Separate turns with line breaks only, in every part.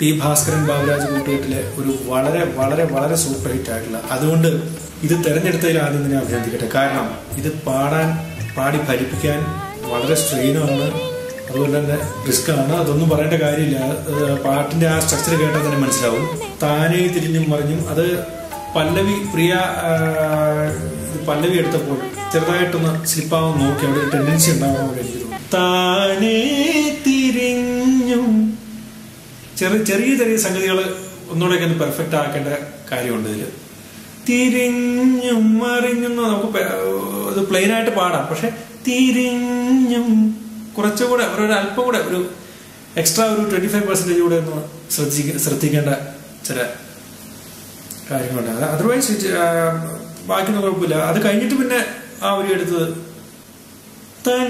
P Bhaskaran Baburaj കൂട്ടുകെട്ടിലെ ഒരു വളരെ വളരെ വളരെ സൂപ്പർ ഹിറ്റ് ആയിട്ടുള്ള അതുകൊണ്ട് ഇത് തെരഞ്ഞെടുത്തതിൽ ആദ്യം തന്നെ അഭിനന്ദിക്കട്ടെ കാരണം ഇത് പാടാൻ പാടി ഫലിപ്പിക്കാൻ വളരെ സ്ട്രെയിനാണ് അതുപോലെ തന്നെ റിസ്ക് ആണ് അതൊന്നും പറയേണ്ട കാര്യമില്ല അത് പാട്ടിന്റെ ആ സ്ട്രക്ചർ കേട്ടാൽ തന്നെ മനസ്സിലാവും താനേ തിരിഞ്ഞും മറിഞ്ഞും അത് പല്ലവി പ്രിയ ആ, ഇത് പല്ലവി എടുത്തപ്പോൾ ചെറുതായിട്ടൊന്ന് സ്ലിപ്പാവാൻ നോക്കി അവിടെ ഒരു ടെൻഡൻസി ഉണ്ടാവാൻ പോലെ എനിക്ക് തോന്നി താനേ തിരിഞ്ഞും ചെറിയ ചെറിയ ചെറിയ സംഗതികൾ ഒന്നുകൂടെ ഒന്ന് പെർഫെക്റ്റ് ആക്കേണ്ട കാര്യമുണ്ട് ഇതിൽ തിരിഞ്ഞും മറിഞ്ഞും എന്ന് നമുക്ക് പെ- ഇത് പ്ലെയിൻ ആയിട്ട് പാടാം പക്ഷെ തിരിഞ്ഞും കുറച്ചുകൂടെ ഒരു ഒരു അല്പം കൂടെ ഒരു എക്സ്ട്രാ ഒരു ട്വന്റി ഫൈവ് പെർസെന്റേജ് കൂടെ ഒന്ന് ശ്രദ്ധിക്ക ശ്രദ്ധിക്കേണ്ട ചില കാര്യങ്ങളുണ്ട് അത് അതർവൈസ് ബാക്കിയൊന്നും കുഴപ്പമില്ല അത് കഴിഞ്ഞിട്ട് പിന്നെ ആ ഒരു എടുത്തത് തൻ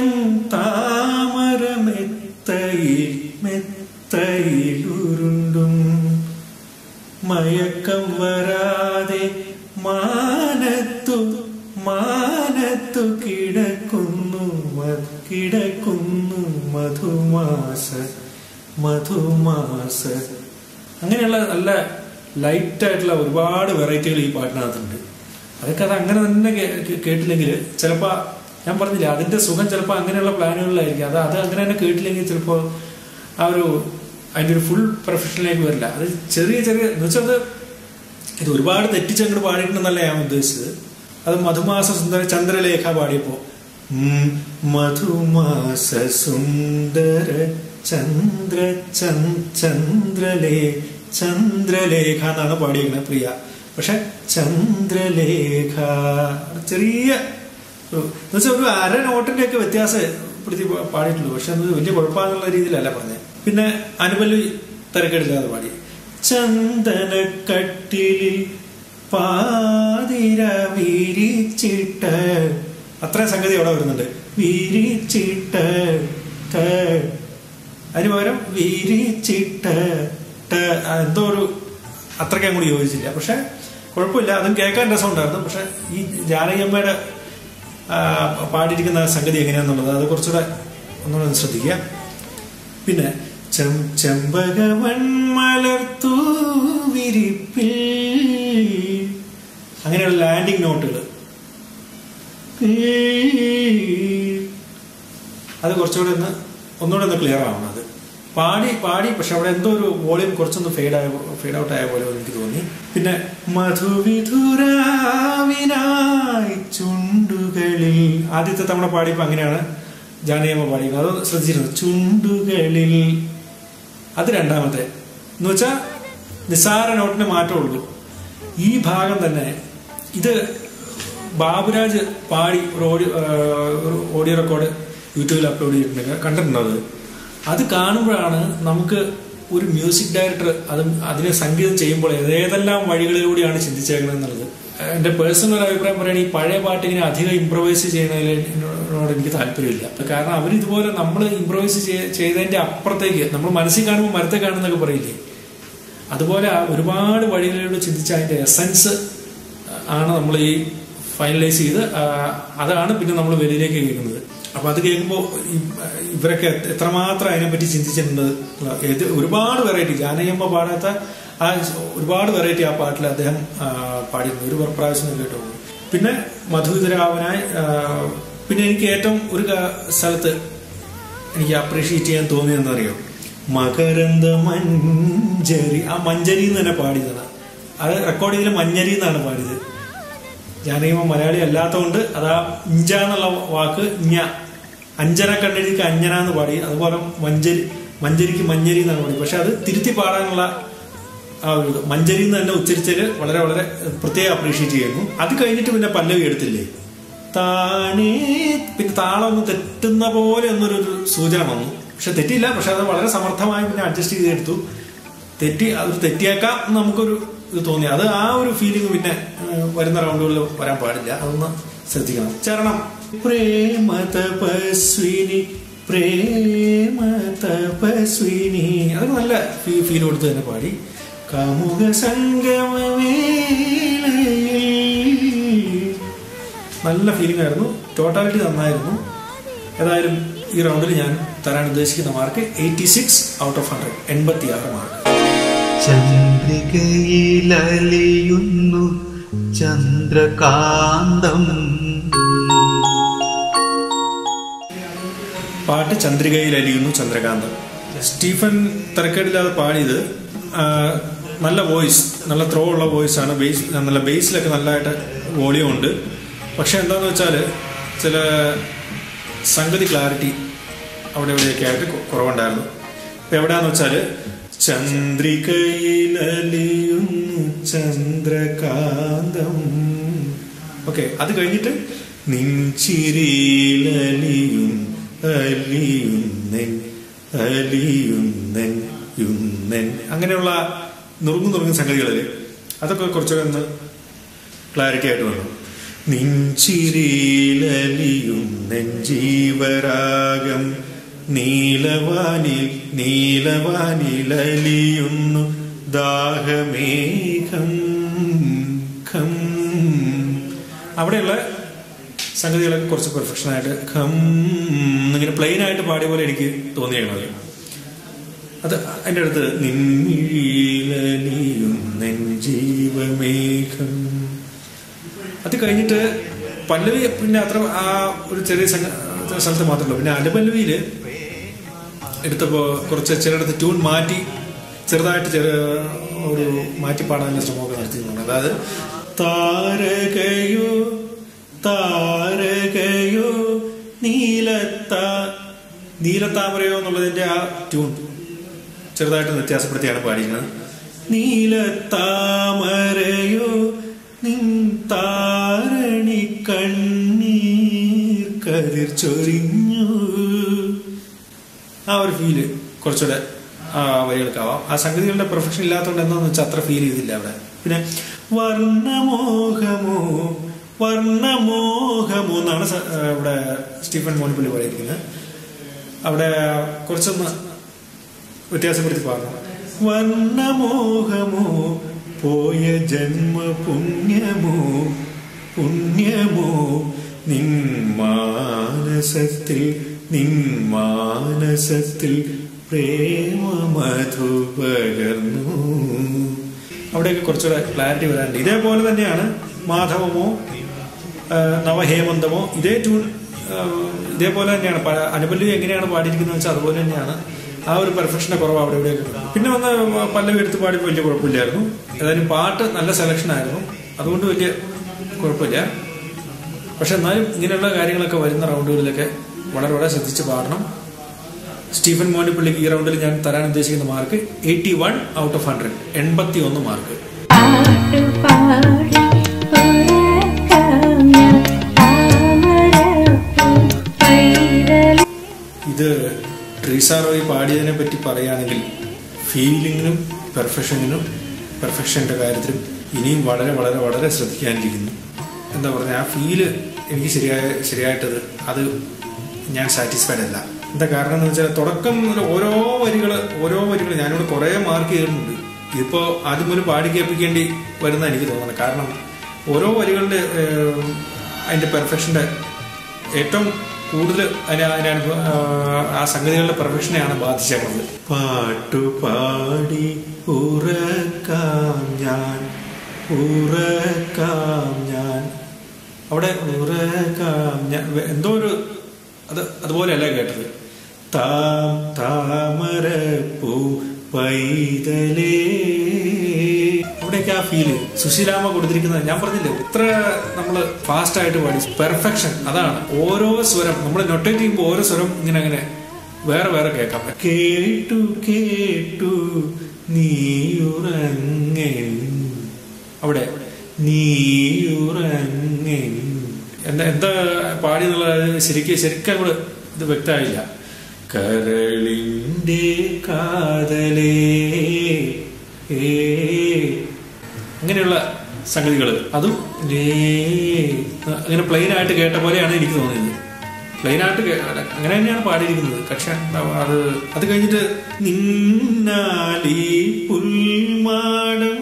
താമരമെത്തയിൽ മെത്തയിൽ ഉരുണ്ടും മയക്കം വരാതെ മാനത്തു മാനത്തു കിടക്കുന്നു മ- കിടക്കുന്നു മധുമാസ മധുമാസ അങ്ങനെയുള്ള നല്ല ലൈറ്റ് ആയിട്ടുള്ള ഒരുപാട് വെറൈറ്റികൾ ഈ പാട്ടിനകത്തുണ്ട് അതൊക്കെ അത് അങ്ങനെ തന്നെ കേ- കേ- കേട്ടില്ലെങ്കിൽ ചിലപ്പോ ഞാൻ പറഞ്ഞില്ല അതിന്റെ സുഖം ചിലപ്പോൾ അങ്ങനെയുള്ള പ്ലാനുകളിലായിരിക്കും അത് അത് അങ്ങനെ തന്നെ കേട്ടില്ലെങ്കിൽ ചിലപ്പോൾ ആ ഒരു അതിന്റെ ഒരു ഫുൾ പ്രൊഫഷനിലേക്ക് വരില്ല അത് ചെറിയ ചെറിയ എന്ന് വെച്ചാൽ അത് ഇത് ഒരുപാട് തെറ്റിച്ച് അങ്ങോട്ട് പാടിയിട്ടുണ്ടെന്നല്ല ഞാൻ ഉദ്ദേശിച്ചത് അത് മധുമാസ സുന്ദര ചന്ദ്രലേഖ പാടിയപ്പോ ഉം, മധുമാസ സുന്ദര ചന്ദ്ര ചന്ദ് ചന്ദ്രലേ ചന്ദ്രലേഖ എന്നാണ് പാടിയിരിക്കുന്നത് പ്രിയ പക്ഷെ ചന്ദ്രലേഖ ചെറിയ ഒരു എന്നുവെച്ചാൽ ഒരു അര നോട്ടിന്റെ ഒക്കെ വ്യത്യാസപ്പെടുത്തി പാടിയിട്ടുള്ളൂ പക്ഷെ അത് വലിയ കുഴപ്പമാണെന്നുള്ള രീതിയിലല്ല പറഞ്ഞത് പിന്നെ അനുപല്ലി തിരക്കെടുക്കാതെ പാടി ചന്ദനക്കട്ടിലിൽ പാതിര വിരിച്ചിട്ട് അത്രയും സംഗതി അവിടെ വരുന്നുണ്ട് വിരിച്ചിട്ട് ട്. അതിന് പകരം വിരിച്ചിട്ട് ട്. ആ, എന്തോ ഒരു അത്രയ്ക്ക് അങ്ങോട്ട് യോജിച്ചില്ല പക്ഷെ കുഴപ്പമില്ല അതും കേൾക്കാൻ രസമുണ്ടായിരുന്നു പക്ഷെ ഈ ജാനകിയമ്മയുടെ ആ, പാടിയിരിക്കുന്ന സംഗതി എങ്ങനെയാന്നുള്ളത് അത് കുറച്ചുകൂടെ ഒന്നുകൂടെ ഒന്ന് ശ്രദ്ധിക്കുക പിന്നെ ചെം ചെമ്പകവൻ മലർത്തു വിരിപ്പിൽ അങ്ങനെയുള്ള ലാൻഡിങ് നോട്ടുകൾ അത് കുറച്ചുകൂടെ ഒന്ന് ഒന്നുകൂടെ ഒന്ന് ക്ലിയർ ആവണം അത് പാടി പാടി പക്ഷെ അവിടെ എന്തോ ഒരു വോളിയം കുറച്ചൊന്ന് ഫെയ്ഡ് ആയ ഫെയ്ഡ് ഔട്ട് ആയ പോലെ എനിക്ക് തോന്നി പിന്നെ മധുവിധുരാവിനായി ചുണ്ടുകളിൽ ആദ്യത്തെ തവണ പാടിയപ്പോ അങ്ങനെയാണ് ജാനകിയമ്മ പാടിയത് അത് ശ്രദ്ധിച്ചിരുന്നു ചുണ്ടുകളിൽ അത് രണ്ടാമത്തെ എന്ന് വെച്ചാൽ നിസ്സാര നോട്ടിന് മാറ്റമുള്ളൂ ഈ ഭാഗം തന്നെ ഇത് ബാബുരാജ് പാടി ഒരു ഓഡിയോ ഒരു ഓഡിയോ റെക്കോർഡ് യൂട്യൂബിൽ അപ്ലോഡ് ചെയ്തിട്ടുണ്ട് കണ്ടിട്ടുണ്ടോ അത് അത് കാണുമ്പോഴാണ് നമുക്ക് ഒരു മ്യൂസിക് ഡയറക്ടർ അത് അതിനെ സംഗീതം ചെയ്യുമ്പോൾ ഏതെല്ലാം വഴികളിലൂടെയാണ് ചിന്തിച്ചേക്കുന്നത് എന്നുള്ളത് എന്റെ പേഴ്സണൽ അഭിപ്രായം പറയുകയാണെങ്കിൽ ഈ പഴയ പാട്ട് ഇങ്ങനെ അധികം ഇംപ്രവൈസ് ചെയ്യുന്നതിനോട് എനിക്ക് താല്പര്യമില്ല കാരണം അവർ ഇതുപോലെ നമ്മൾ ഇംപ്രവൈസ് ചെയ്തതിന്റെ അപ്പുറത്തേക്ക് നമ്മൾ മനസ്സിൽ കാണുമ്പോൾ മരത്തെ കാണുന്നൊക്കെ പറയില്ലേ അതുപോലെ ആ ഒരുപാട് വഴികളിലൂടെ ചിന്തിച്ച അതിന്റെ എസൻസ് ആണ് നമ്മൾ ഈ ഫൈനലൈസ് ചെയ്ത് ആ, അതാണ് പിന്നെ നമ്മൾ വെളിയിലേക്ക് കേൾക്കുന്നത് അപ്പൊ അത് കേൾക്കുമ്പോൾ ഇവരൊക്കെ എത്രമാത്രം അതിനെപ്പറ്റി ചിന്തിച്ചിട്ടുണ്ട് ഏത് ഒരുപാട് വെറൈറ്റി ജാനകിയമ്മ പാടാത്ത ആ ഒരുപാട് വെറൈറ്റി ആ പാട്ടിൽ അദ്ദേഹം ആ, പാടിയിരുന്നു ഒരു പ്രാവശ്യം കേട്ടു പിന്നെ മധുവിതരാവനായി ആ, പിന്നെ എനിക്ക് ഏറ്റവും ഒരു ക- സ്ഥലത്ത് എനിക്ക് അപ്രീഷിയേറ്റ് ചെയ്യാൻ തോന്നിയെന്ന് അറിയോ മകരന്ദ മഞ്ചരി ആ മഞ്ചരി എന്ന് തന്നെ പാടിയതാണ് അത് റെക്കോർഡ് ചെയ്തതിൽ മഞ്ഞരി എന്നാണ് പാടിയത് ജാനകിമ മലയാളി അല്ലാത്തതുകൊണ്ട് അത് ആ ഇഞ്ച എന്നുള്ള വാക്ക് ഞ അഞ്ചന കണ്ണെഴുതിക്ക് അഞ്ഞന എന്ന് പാടി അതുപോലെ മഞ്ചരി മഞ്ചരിക്ക് മഞ്ഞരി എന്നാണ് പാടി പക്ഷെ അത് തിരുത്തി പാടാനുള്ള ആ ഒരു ഇത് മഞ്ചരി എന്ന് തന്നെ ഉച്ചരിച്ചതിൽ വളരെ വളരെ പ്രത്യേകം അപ്രീഷിയേറ്റ് ചെയ്യുന്നു അത് കഴിഞ്ഞിട്ട് പിന്നെ പല്ലവി എടുത്തില്ലേ താനേ പിന്നെ താളം ഒന്ന് തെറ്റുന്ന പോലെ എന്നൊരു ഒരു സൂചന വന്നു പക്ഷെ തെറ്റിയില്ല പക്ഷെ അത് വളരെ സമർത്ഥമായി പിന്നെ അഡ്ജസ്റ്റ് ചെയ്തെടുത്തു തെറ്റി അത് തെറ്റിയേക്കാം എന്ന് നമുക്കൊരു ഇത് തോന്നി അത് ആ ഒരു ഫീലിംഗ് പിന്നെ ഏഹ്, വരുന്ന റൗണ്ടുകളിൽ വരാൻ പാടില്ല അതൊന്ന് ശ്രദ്ധിക്കണം ചരണം പ്രേമ തപസ്വിനി പ്രേമ തപസ്വിനി അതൊക്കെ നല്ല ഫീൽ കൊടുത്ത് തന്നെ പാടി കാമുക സംഗമവേളയിൽ നല്ല ഫീലിംഗ് ആയിരുന്നു ടോട്ടാലിറ്റി നന്നായിരുന്നു ഏതായാലും ഈ റൗണ്ടിൽ ഞാൻ തരാൻ ഉദ്ദേശിക്കുന്ന mark eighty six out of hundred എൺപത്തി ആറ് മാർക്ക്
ചന്ദ്രികയിലലിയുന്നു ചന്ദ്രകാന്തം
പാട്ട് ചന്ദ്രികയിൽ അലിയുന്നു ചന്ദ്രകാന്തം സ്റ്റീഫൻ തിരക്കേടില്ലാതെ പാടിയത് ആ, നല്ല വോയിസ് നല്ല ത്രോ ഉള്ള വോയിസ് ആണ് ബേസ് നല്ല ബേസിലൊക്കെ നല്ലതായിട്ട് വോളിയം ഉണ്ട് പക്ഷെ എന്താന്ന് വെച്ചാൽ ചില സംഗതി ക്ലാരിറ്റി അവിടെ ഇവിടെയൊക്കെ ആയിട്ട് കൊ- കുറവുണ്ടായിരുന്നു ഇപ്പൊ എവിടെയാന്ന് വെച്ചാൽ ചന്ദ്രികയിലലിയുന്നു ചന്ദ്രകാന്തം ഓക്കെ അത് കഴിഞ്ഞിട്ട് നിൻചിരിയിലലിയും അലിയുന്നെൻ അലിയുന്നെൻ യുന്നെൻ അങ്ങനെയുള്ള നുറുങ്ങു നുറുങ്ങുന്ന സംഗതികളിൽ അതൊക്കെ കുറച്ചൊക്കെ ഒന്ന് ക്ലാരിറ്റി ആയിട്ട് വന്നു നിൻചിരിയിലലിയുന്നെൻ ജീവരാഗം നീലവാനിൽ നീലവാനിലലിയുന്നു ദാഹമേഘം ഖം അവിടെയുള്ള സംഗതികളൊക്കെ കുറച്ച് പെർഫെക്ഷൻ ആയിട്ട് ഖം ഇങ്ങനെ പ്ലെയിൻ ആയിട്ട് പാടിയ പോലെ എനിക്ക് തോന്നിയത് അത് അതിൻ്റെ അടുത്ത് നിൻമിഴിയിലലിയും നെഞ്ചീവമേഘം അത് കഴിഞ്ഞിട്ട് പല്ലവി പിന്നെ അത്ര ആ ഒരു ചെറിയ സംഘ സ്ഥലത്ത് മാത്രമല്ല പിന്നെ അനുപല്ലവിയില് എടുത്തപ്പോ കുറച്ച് ചിലയിടത്ത് ട്യൂൺ മാറ്റി ചെറുതായിട്ട് ചെറിയ ഒരു മാറ്റി പാടാനുള്ള ശ്രമമൊക്കെ നടത്തിയിട്ടുണ്ട് അതായത് താരകയോ താരകയോ നീലത്ത നീലത്താമരയോ എന്നുള്ളതിന്റെ ആ ട്യൂൺ ചെറുതായിട്ട് വ്യത്യാസപ്പെടുത്തിയാണ് പാടിയിരുന്നത് നീലത്താമരയോ നിൻ താരണി കണ്ണീർ കതിർ ചൊരിഞ്ഞു ആ ഒരു ഫീല് കുറച്ചുകൂടെ ആ വരികൾക്കാവാം ആ സംഗതികളുടെ പെർഫെക്ഷൻ ഇല്ലാത്തതുകൊണ്ട് എന്താന്ന് വെച്ചാൽ അത്ര ഫീൽ ചെയ്തില്ല അവിടെ പിന്നെ വർണ്ണമോഹമോ വർണ്ണമോഹമോ എന്നാണ് സ- ആ, ഇവിടെ സ്റ്റീഫൻ മോണിപ്പള്ളി പാടിയിരിക്കുന്നത് അവിടെ കുറച്ചൊന്ന് വ്യത്യാസപ്പെടുത്തി പറഞ്ഞു വർണ്ണമോഹമോ പോയ ജന്മ പുണ്യമോ പുണ്യമോ നിൻ മാനസത്തിൽ നിൻ മാനസത്തിൽ പ്രേമമധു പകർന്നു അവിടെയൊക്കെ കുറച്ചുകൂടെ ക്ലാരിറ്റി വരാനുണ്ട് ഇതേപോലെ തന്നെയാണ് മാധവമോ ആ, നവഹേമന്തമോ ഇതേ ട്യൂൺ ആ, ഇതേപോലെ തന്നെയാണ് പ- അനുപല്ലവി എങ്ങനെയാണ് പാടിയിരിക്കുന്നത് വെച്ചാൽ അതുപോലെ തന്നെയാണ് ആ ഒരു പെർഫെക്ഷന്റെ കുറവ് അവിടെ ഇവിടെ പിന്നെ വന്ന് പല്ലവി എടുത്ത് പാടിയപ്പോൾ വലിയ കുഴപ്പമില്ലായിരുന്നു ഏതായാലും പാട്ട് നല്ല സെലക്ഷൻ ആയിരുന്നു അതുകൊണ്ട് വലിയ കുഴപ്പമില്ല പക്ഷെ എന്നാലും ഇങ്ങനെയുള്ള കാര്യങ്ങളൊക്കെ വരുന്ന റൗണ്ടുകളിലൊക്കെ വളരെ വളരെ ശ്രദ്ധിച്ച് പാടണം സ്റ്റീഫൻ മോനിപ്പള്ളിക്ക് ഈ റൗണ്ടിൽ ഞാൻ തരാൻ ഉദ്ദേശിക്കുന്ന mark eighty one out of hundred എൺപത്തി ഒന്ന് മാർക്ക്
പാട്ടുപാടി ഉറക്കാം ഞാൻ താമരപ്പൂ പൈതൽ
ഇത് ട്രീസ റോയ് പാടിയതിനെ പറ്റി പറയുകയാണെങ്കിൽ ഫീലിങ്ങിനും പെർഫെക്ഷനിനും പെർഫെക്ഷൻ്റെ കാര്യത്തിലും ഇനിയും വളരെ വളരെ വളരെ ശ്രദ്ധിക്കാനിരിക്കുന്നു എന്താ പറയുക ആ ഫീല് എനിക്ക് ശരിയായ ശരിയായിട്ടത് അത് ഞാൻ സാറ്റിസ്ഫൈഡ് അല്ല എന്താ കാരണം എന്ന് വെച്ചാൽ തുടക്കം മുതൽ ഓരോ വരികൾ ഓരോ വരികൾ ഞാനിവിടെ കുറേ മാർക്ക് ചെയ്തിട്ടുണ്ട് ഇതിപ്പോൾ ആദ്യം മുതൽ പാടി കേൾപ്പിക്കേണ്ടി വരുന്ന എനിക്ക് തോന്നുന്നത് കാരണം ഓരോ വരികളുടെ ഏഹ്, അതിന്റെ പെർഫെക്ഷന്റെ ഏറ്റവും കൂടുതൽ അതിനെ അതിനെ അനുഭവ- ആ, ആ സംഗതികളുടെ പെർഫെക്ഷനെയാണ് ബാധിച്ചേക്കുന്നത് പാട്ടുപാടി ഉറക്കാം ഞാൻ ഉറക്കാം ഞാൻ അവിടെ ഉറക്കാം ഞാൻ വെ- എന്തോ ഒരു അത് അതുപോലെയല്ല കേട്ടത് താം താമരപ്പൂ പൈതലേ അവിടെയൊക്കെ ആ ഫീല് സുശീലാമ്മ കൊടുത്തിരിക്കുന്നത് ഞാൻ പറഞ്ഞില്ലേ ഇത്ര നമ്മൾ ഫാസ്റ്റ് ആയിട്ട് പാടി പെർഫെക്ഷൻ അതാണ് ഓരോ സ്വരം നമ്മൾ നൊട്ടേറ്റ് ചെയ്യുമ്പോൾ ഓരോ സ്വരം ഇങ്ങനെ അങ്ങനെ വേറെ വേറെ കേൾക്കാം കേട്ടു കേട്ടു നീയുറങ്ങൻ അവിടെ നീയുറങ്ങൻ എന്താ എന്താ പാടി എന്നുള്ളത് ശരിക്കും ശരിക്കും അങ്ങോട്ട് ഇത് വ്യക്തമായില്ല കരളിന്റെ കാതലേ ഏ അങ്ങനെയുള്ള സംഗതികൾ അതും ലേ അങ്ങനെ പ്ലെയിൻ ആയിട്ട് കേട്ട പോലെയാണ് എനിക്ക് തോന്നിയത് പ്ലെയിൻ ആയിട്ട് കേ- അല്ല, അങ്ങനെ തന്നെയാണ് പാടിയിരിക്കുന്നത് പക്ഷെ എന്താ അത് അത് കഴിഞ്ഞിട്ട് നിന്നാലി പുൽമാടം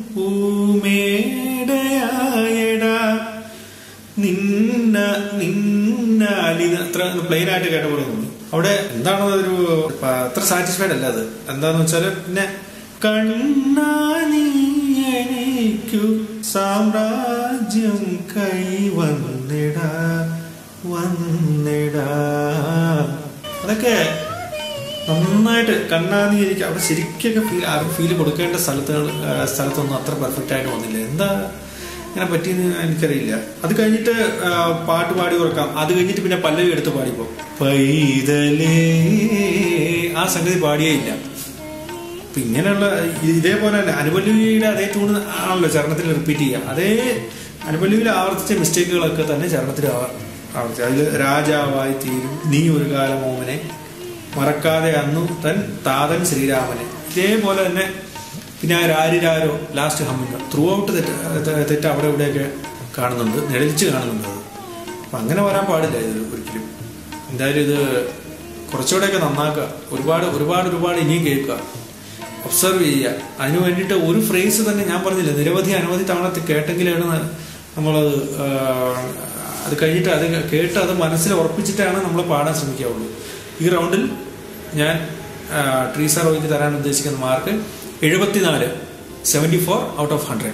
പൂമേടയായടാ നിന്ന നിന്നാലി എന്ന് അത്ര പ്ലെയിൻ ആയിട്ട് കേട്ട പോലെ തോന്നി അവിടെ എന്താണ് ഒരു പ- അത്ര സാറ്റിസ്ഫൈഡ് അല്ല അത് എന്താന്ന് വെച്ചാല് പിന്നെ കണ്ണാ നീ എനിക്കു സാമ്രാജ്യം കൈവന്നിടാ വന്നിടാ അതൊക്കെ നന്നായിട്ട് കണ്ണാതി എനിക്ക് അവിടെ ശരിക്കൊക്കെ ഫീൽ ആർക്കും ഫീൽ കൊടുക്കേണ്ട സ്ഥലത്തുകൾ ആ, സ്ഥലത്തൊന്നും അത്ര പെർഫെക്റ്റ് ആയിട്ട് വന്നില്ല എന്താ ഇങ്ങനെ പറ്റിയെന്ന് എനിക്കറിയില്ല അത് കഴിഞ്ഞിട്ട് ആ, പാട്ട് പാടി ഉറക്കാം അത് കഴിഞ്ഞിട്ട് പിന്നെ പല്ലവി എടുത്ത് പാടിപ്പോ പൈതലേ ആ സംഗതി പാടിയേ ഇല്ല അപ്പൊ ഇങ്ങനെയുള്ള ഇതേപോലെ തന്നെ അനുപല്ലവിയുടെ അതേ ട്യൂൺ ആണല്ലോ ചരണത്തിൽ റിപ്പീറ്റ് ചെയ്യുക അതേ അനുപല്ലവിയിൽ ആവർത്തിച്ച മിസ്റ്റേക്കുകളൊക്കെ തന്നെ ചരണത്തിൽ ആവ- ആവർത്തിച്ചു അതിൽ രാജാവായി തീരും നീ ഒരു കാലം ഓമനെ മറക്കാതെ അന്നു തൻ താതൻ ശ്രീരാമനെ ഇതേപോലെ തന്നെ പിന്നെ ആ രാരിരാരോ ലാസ്റ്റ് ഹമ്മിങ് ത്രൂ ഔട്ട് തെറ്റ് തെ- തെറ്റ് അവിടെ ഇവിടെയൊക്കെ കാണുന്നുണ്ട് നിഴലിച്ച് കാണുന്നുണ്ട് അത് അപ്പൊ അങ്ങനെ വരാൻ പാടില്ല ഇത് ഒരിക്കലും എന്തായാലും ഇത് കുറച്ചുകൂടെയൊക്കെ നന്നാക്കുക ഒരുപാട് ഒരുപാട് ഒരുപാട് ഇനിയും കേൾക്കുക ഒബ്സർവ് ചെയ്യുക അതിനു വേണ്ടിയിട്ട് ഒരു ഫ്രേസ് തന്നെ ഞാൻ പറഞ്ഞില്ല നിരവധി അനവധി തവണ കേട്ടെങ്കിലാണ് നമ്മളത് ആ, അത് കഴിഞ്ഞിട്ട് അത് കേട്ട് അത് മനസ്സിൽ ഉറപ്പിച്ചിട്ടാണ് നമ്മൾ പാടാൻ ശ്രമിക്കാവുള്ളൂ ഈ റൗണ്ടിൽ ഞാൻ ട്രീസ റോയ്ക്ക് തരാൻ ഉദ്ദേശിക്കുന്ന മാർക്ക് എഴുപത്തിനാല് seventy four out of hundred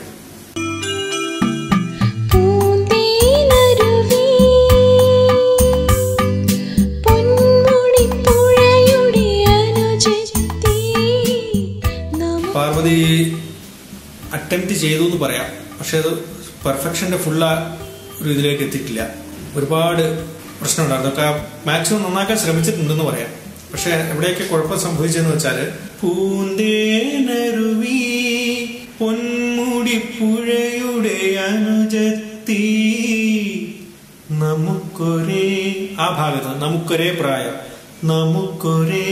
പൂന്തേനരുവി പൊന്മുടിപ്പുഴയുടെ അനുജത്തി നമ
പാർവതി അറ്റംപ്റ്റ് ചെയ്തു എന്ന് പറയാം പക്ഷെ അത് പെർഫെക്ഷന്റെ ഫുള്ള ഒരു ഇതിലേക്ക് എത്തിയിട്ടില്ല ഒരുപാട് പ്രശ്നമുണ്ട് അതൊക്കെ മാക്സിമം നന്നാക്കാൻ ശ്രമിച്ചിട്ടുണ്ടെന്ന് പറയാം പക്ഷെ എവിടെയൊക്കെ കുഴപ്പം സംഭവിച്ചെന്ന് വെച്ചാല് പൂന്തേനരുവി പൊന്മുടി പുഴയുടെ അനുജത്തി നമുക്കൊരേ ആ ഭാഗത്ത് നമുക്കൊരേ പ്രായം നമുക്കൊരേ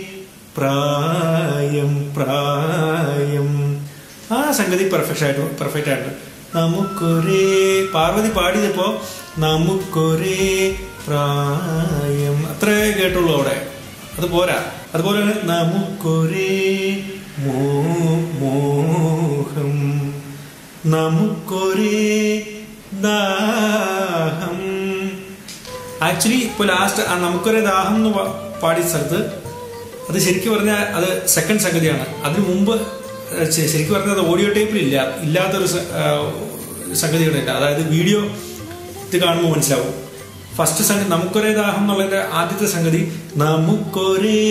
പ്രായം പ്രായം ആ സംഗതി പെർഫെക്റ്റ് ആയിട്ട് പെർഫെക്റ്റ് ആയിട്ട് നമുക്കൊരേ പാർവതി പാടിയപ്പോ നമുക്കൊരേ പ്രായം അത്രേ കേട്ടുള്ളൂ അവിടെ അത് പോരാ അതുപോലെ തന്നെ നമുക്കൊരേ മോ- മോഹം നമുക്കൊരേ ദാഹം ആക്ച്വലി ഇപ്പൊ ലാസ്റ്റ് ആ നമുക്കൊരേ ദാഹം എന്ന് പാ- പാടിയ സ്ഥലത്ത് അത് ശരിക്കും പറഞ്ഞാൽ അത് സെക്കൻഡ് സംഗതിയാണ് അതിനു മുമ്പ് ഏഹ്, ശ- ശരിക്കും പറഞ്ഞാൽ അത് ഓഡിയോ ടേപ്പിൽ ഇല്ല ഇല്ലാത്തൊരു സ- ആഹ്, സംഗതികളുണ്ട് അതായത് വീഡിയോ ഇത് കാണുമ്പോൾ മനസ്സിലാവും ഫസ്റ്റ് സംഗതി നമുക്കൊരേ ദാഹം എന്നുള്ളതിന്റെ ആദ്യത്തെ സംഗതി നമുക്കൊരേ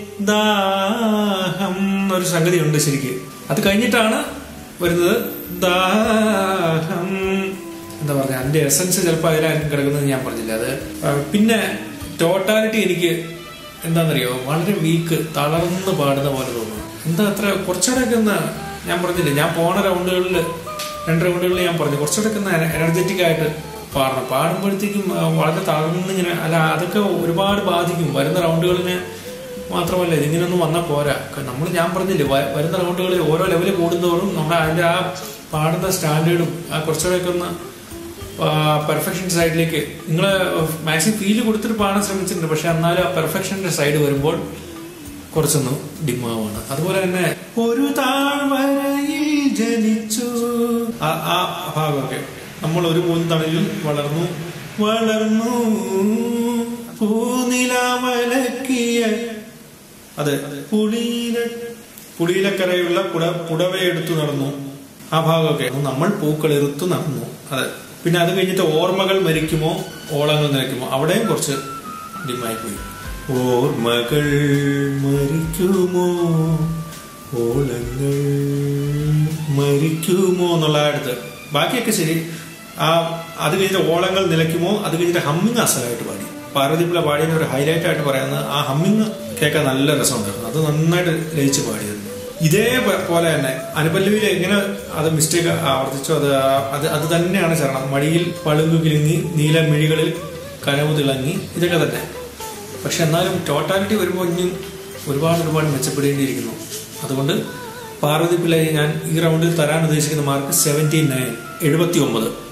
ദാഹം എന്നൊരു സംഗതി ഉണ്ട് ശരിക്ക് അത് കഴിഞ്ഞിട്ടാണ് വരുന്നത് ദാഹം എന്താ പറയുക അതിന്റെ എസൻസ് ചിലപ്പോൾ അതിലായിരിക്കും കിടക്കുന്നത് ഞാൻ പറഞ്ഞില്ല അത് ആ, പിന്നെ ടോട്ടാലിറ്റി എനിക്ക് എന്താണെന്നറിയോ വളരെ വീക്ക് തളർന്ന് പാടുന്ന പോലെ തോന്നുന്നു എന്താ അത്ര കുറച്ചുകൂടെയൊക്കെ ഒന്ന് ഞാൻ പറഞ്ഞില്ലേ ഞാൻ പോണ റൗണ്ടുകളിൽ രണ്ട് റൗണ്ടുകളിൽ ഞാൻ പറഞ്ഞു കുറച്ചുകൂടെയൊക്കെ ഒന്ന് എനർജറ്റിക് ആയിട്ട് പാടണം പാടുമ്പോഴത്തേക്കും ആ, വളരെ തളർന്നിങ്ങനെ അല്ല അതൊക്കെ ഒരുപാട് ബാധിക്കും വരുന്ന റൗണ്ടുകളിന് മാത്രമല്ല ഇതിങ്ങനൊന്നും വന്നാൽ പോരാ നമ്മൾ ഞാൻ പറഞ്ഞില്ലേ വ- വരുന്ന റൗണ്ടുകളിൽ ഓരോ ലെവല് കൂടുന്നതോറും നമ്മുടെ അതിന്റെ ആ പാടുന്ന സ്റ്റാൻഡേർഡും ആ കുറച്ചുകൂടെയൊക്കെ ഒന്ന് പെർഫെക്ഷൻ സൈഡിലേക്ക് നിങ്ങൾ മാക്സിമം ഫീല് കൊടുത്തിട്ട് പാടാൻ ശ്രമിച്ചിട്ടുണ്ട് പക്ഷെ എന്നാലും ആ പെർഫെക്ഷന്റെ സൈഡ് വരുമ്പോൾ കുറച്ചൊന്ന് ഡിമാവാണ് അതുപോലെ തന്നെ ഒരു താഴ്വരയിൽ ജനിച്ചു ആ ആ ഭാഗമൊക്കെ നമ്മൾ ഒരു പൂന്തണലിൽ വളർന്നു വളർന്നു പൂനിലാവലക്കിയ അതെ പുളിയില പുളിയിലക്കരയുള്ള പുട പുടവയെടുത്തു നടന്നു ആ ഭാഗമൊക്കെ നമ്മൾ പൂക്കളിറുത്തു നടന്നു അതെ പിന്നെ അത് കഴിഞ്ഞിട്ട് ഓർമ്മകൾ മരിക്കുമോ ഓളങ്ങൾ നിലയ്ക്കുമോ അവിടെയും കുറച്ച് ഡിമായി പോയി ഓർമ്മകൾ മരിക്കുമോ ഓളങ്ങൾ മരിക്കുമോ എന്നുള്ള അടുത്ത് ബാക്കിയൊക്കെ ശരി ആ അത് കഴിഞ്ഞിട്ട് ഓളങ്ങൾ നിലയ്ക്കുമോ അത് കഴിഞ്ഞിട്ട് ഹമ്മിങ് അസലായിട്ട് പാടി പാർവതിപ്പിള്ള പാടിയതിന്റെ ഒരു ഹൈലൈറ്റ് ആയിട്ട് പറയുന്നത് ആ ഹമ്മിങ് കേൾക്കാൻ നല്ല രസമുണ്ടായിരുന്നു അത് നന്നായിട്ട് ലയിച്ച് പാടിയത് ഇതേ പ- പോലെ തന്നെ അനുപല്ലവിയിൽ എങ്ങനെ അത് മിസ്റ്റേക്ക് ആവർത്തിച്ചോ അത് ആ- അത് അത് തന്നെയാണ് ചരണം മടിയിൽ പളുങ്കു കിലുങ്ങി നീല മിഴികളിൽ കനവ് തിളങ്ങി ഇതൊക്കെ തന്നെ പക്ഷെ എന്നാലും ടോട്ടാലിറ്റി വരുമ്പോൾ ഇനിയും ഒരുപാട് ഒരുപാട് മെച്ചപ്പെടേണ്ടിയിരിക്കുന്നു അതുകൊണ്ട് പാർവതി പിള്ളയെ ഞാൻ ഈ റൗണ്ടിൽ തരാൻ ഉദ്ദേശിക്കുന്ന മാർക്ക് സെവൻറ്റി നയൻ എഴുപത്തി ഒമ്പത്